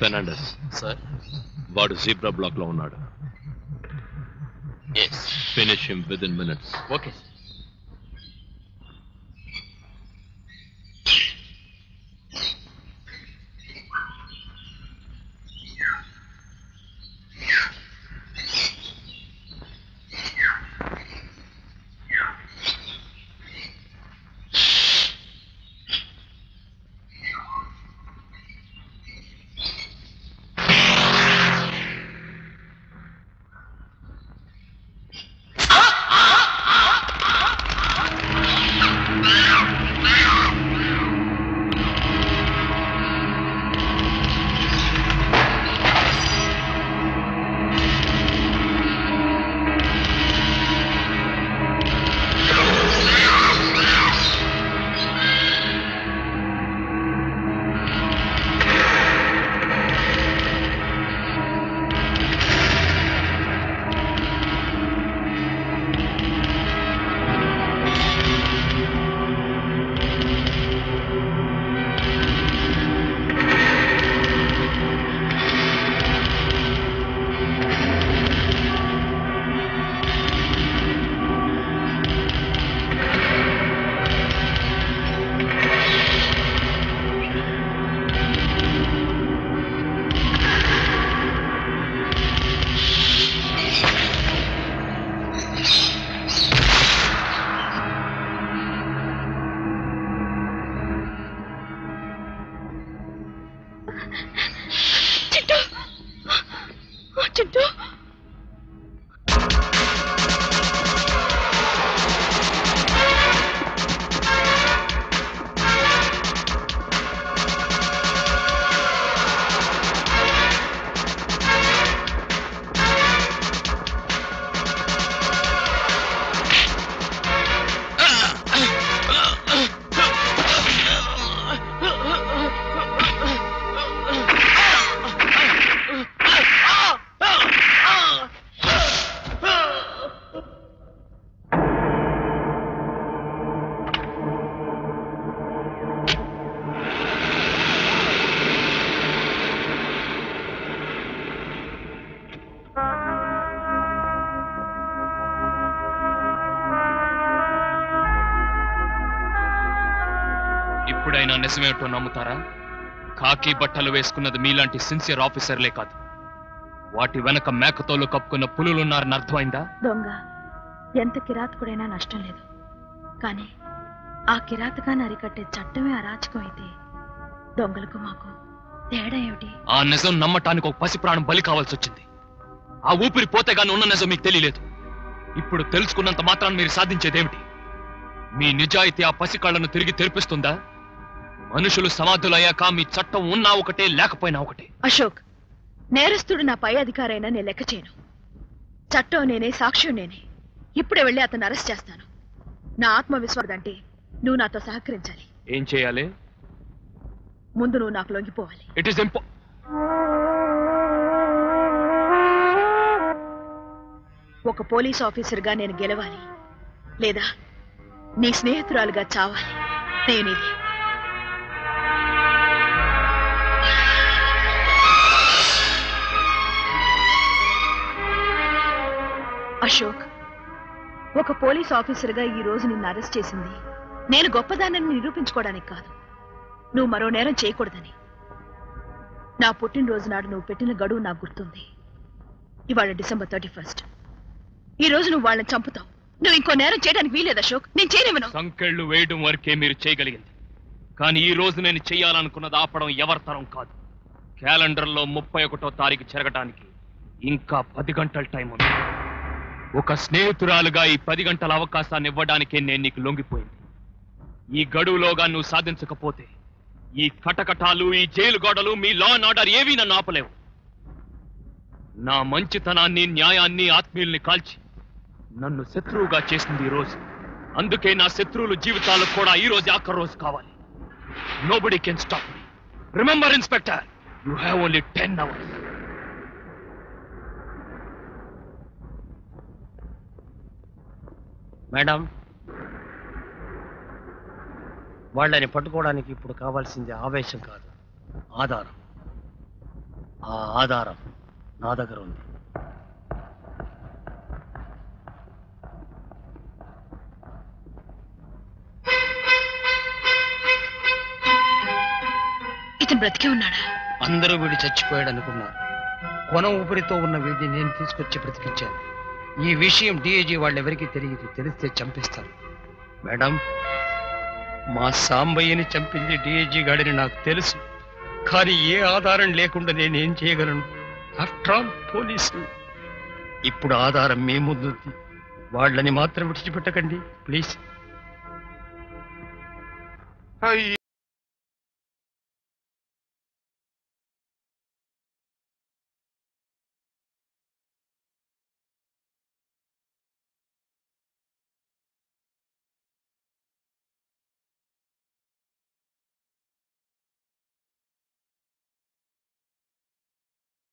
Fernandes sir వాడు zebra block లో ఉన్నాడు yes finish him within minutes okay sir Chintu Chintu ఇప్పుడైనా నిజమేమిటో నమ్ముతారా కాకి బట్టలు వేసుకున్నది మీలాంటి సిన్సియర్ ఆఫీసర్లే కాదు వాటి వెనక మేకతోలు కప్పుకున్న పులులున్నారని అర్థమైందా దొంగ ఎంత కిరాతకుడైనా నష్టం లేదు కానీ ఆ కిరాతకాన్ని అరికట్టే చట్టమే అరాచకం అయితే దొంగలకు మాకు తేడా ఏమిటి ఆ నిజం నమ్మటానికి ఒక పసి ప్రాణం బలి కావాల్సి వచ్చింది ఆ ఊపిరి పోతే గాని ఉన్న నిజం మీకు తెలియలేదు ఇప్పుడు తెలుసుకున్నంత మాత్రాన్ని మీరు సాధించేదేమిటి మీ నిజాయితీ ఆ పసి కళ్ళను తిరిగి తెరిపిస్తుందా మనుషులు సమాధులయ్యాక మీ చట్టం ఉన్నా ఒకటే లేకపోయినా ఒకటే అశోక్ నేరస్తుడు నా పై అధికారైనా నేను లెక్క చేయను చట్టం నేనే సాక్ష్యం నేనే ఇప్పుడే వెళ్ళి అతను అరెస్ట్ చేస్తాను నా ఆత్మవిశ్వాసం అంటే నువ్వు నాతో సహకరించాలి ఏం చేయాలి ముందు నువ్వు నాకు లొంగిపోవాలి ఇట్ ఈస్ ఇంపో ఒక పోలీస్ ఆఫీసర్గా నేను గెలవాలి లేదా నీ స్నేహితురాలుగా చావాలి నేను ఇది అశోక్ ఒక పోలీస్ ఆఫీసర్గా ఈ రోజు నిన్ను అరెస్ట్ చేసింది నేను గొప్పదానని నిరూపించుకోవడానికి కాదు నువ్వు మరో నేరం చేయకూడదని నా పుట్టినరోజు నాడు నువ్వు పెట్టిన గడువు నాకు గుర్తుంది ఇవాళ డిసెంబర్ థర్టీ ఫస్ట్ ఈ రోజు నువ్వు వాళ్ళని చంపుతావు నువ్వు ఇంకో నేరం చేయడానికి వీలేదు అశోక్ నేను చేయనివ్వను సంకెళ్ళు వేయడం వరకే మీరు చేయగలిగింది కానీ ఈ రోజు నేను చేయాలనుకున్నది ఆపడం ఎవరి తరం కాదు క్యాలెండర్లో ముప్పై ఒకటో తారీఖు చెరగటానికి ఇంకా పది గంటల టైం ఉంది ఒక స్నేహితురాలుగా ఈ పది గంటల అవకాశాన్ని ఇవ్వడానికే నేను నీకు లొంగిపోయింది ఈ గడువులోగా నువ్వు సాధించకపోతే ఈ కటకటాలు ఈ జైలు గోడలు మీ లా అండ్ ఆర్డర్ ఏవీ నన్ను ఆపలేవు నా మంచితనాన్ని న్యాయాన్ని ఆత్మీయుల్ని కాల్చి నన్ను శత్రువుగా చేసింది ఈ రోజు అందుకే నా శత్రువుల జీవితాలకు కూడా ఈ రోజు ఆఖరి రోజు కావాలి nobody can stop me remember inspector you have only ten hours madam వాళ్ళని పట్టుకోవడానికి ఇప్పుడు కావాల్సింది ఆవేశం కాదు ఆధారం ఆ ఆధారం నా దగ్గర ఉంది ఇతను బ్రతికే ఉన్నాడా అందరూ వీడు చచ్చిపోయాడు అనుకున్నారు కొన ఊపిరితో ఉన్న వీడిని నేను తీసుకొచ్చి బ్రతికించాను ఈ విషయం డిఐజీ వాళ్ళెవరికీ తెలియదు తెలిస్తే చంపిస్తారు మేడం మా సాంబయ్యని చంపింది డిఐజీ గాడిని నాకు తెలుసు కానీ ఏ ఆధారం లేకుండా నేనేం చేయగలను ఆఫ్టర్ ఆల్ పోలీసు ఇప్పుడు ఆధారం మీ ముందుంది వాళ్ళని మాత్రం విడిచిపెట్టకండి ప్లీజ్